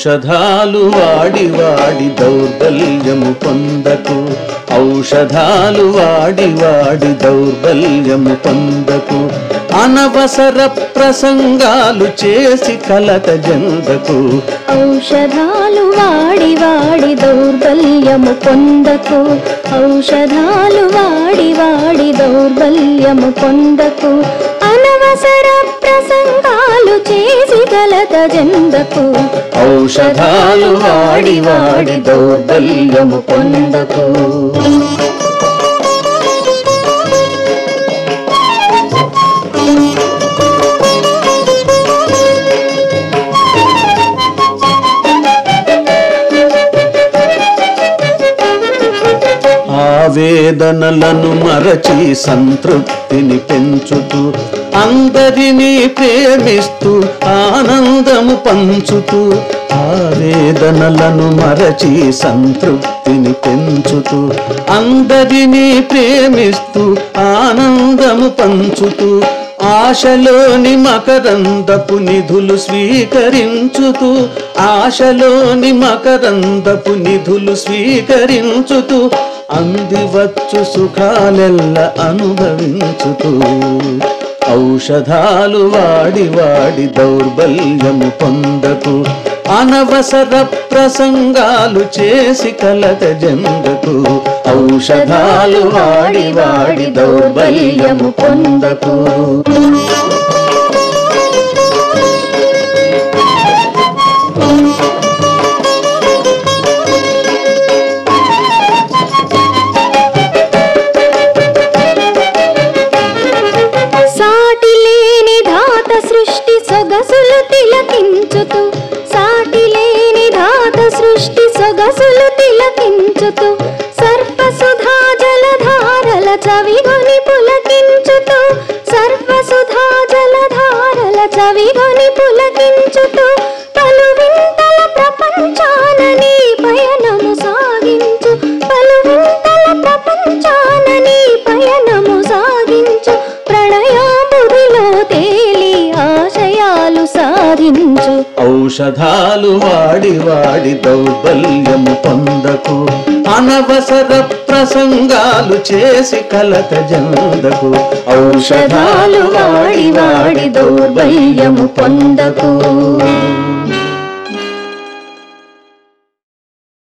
ఔషధాలు వాడి వాడి దౌర్బల్యము పొందకు ఔషధాలు వాడి వాడి దౌర్బల్యము పొందకు అనవసర ప్రసంగాలు చేసి కలత జందకు ఔషధాలు వాడి వాడి దౌర్బల్యము పొందకు ఔషధాలు వాడి వాడి దౌర్బల్యము పొందకు అనవసర ప్రసంగాలు చేసి గలత జందకు ఔషధాలు వాడి వాడి దౌర్బల్యము పొందకు ఆవేదనలను మరచి సంతృప్తిని పెంచుతూ అందరినీ ప్రేమిస్తూ ఆనందము పంచుతూ ఆవేదనలను మరచి సంతృప్తిని పెంచుతూ అందరినీ ప్రేమిస్తూ ఆనందము పంచుతూ ఆశలోని మకరందపు నిధులు స్వీకరించుతూ ఆశలోని మకరందపు నిధులు స్వీకరించుతూ అందివచ్చు సుఖాలెల్ల అనుభవించుతూ ఔషధాలు వాడి వాడి దౌర్బల్యము పొందకు అనవసర ప్రసంగాలు చేసి కలత జందకు ఔషధాలు వాడి వాడి దౌర్బల్యము పొందకు సాటి లేని ధాత సృష్టి సొగసులు తిలకించుతూ సాటి లేని ధాత సృష్టి సొగసులు తిలకించుతూ సర్వసుధా జలధారల చవిగొని పులకించుతూ సర్వసుధా జలధారల చవిగొని పులకించుతూ పలు వింతల ప్రపంచాన నీ పయనము సాగించు పలు వింతల ప్రపంచాన నీ పయనము సాగించు ప్రణయాముడిలో తేలి ఆశయాలు సాధించు ఔషధాలు వాడి వాడి దౌర్బల్యము పొందకు అనవసర ప్రసంగాలు చేసి కలత జందకు ఔషధాలు వాడి వాడి దౌర్బల్యము పొందకు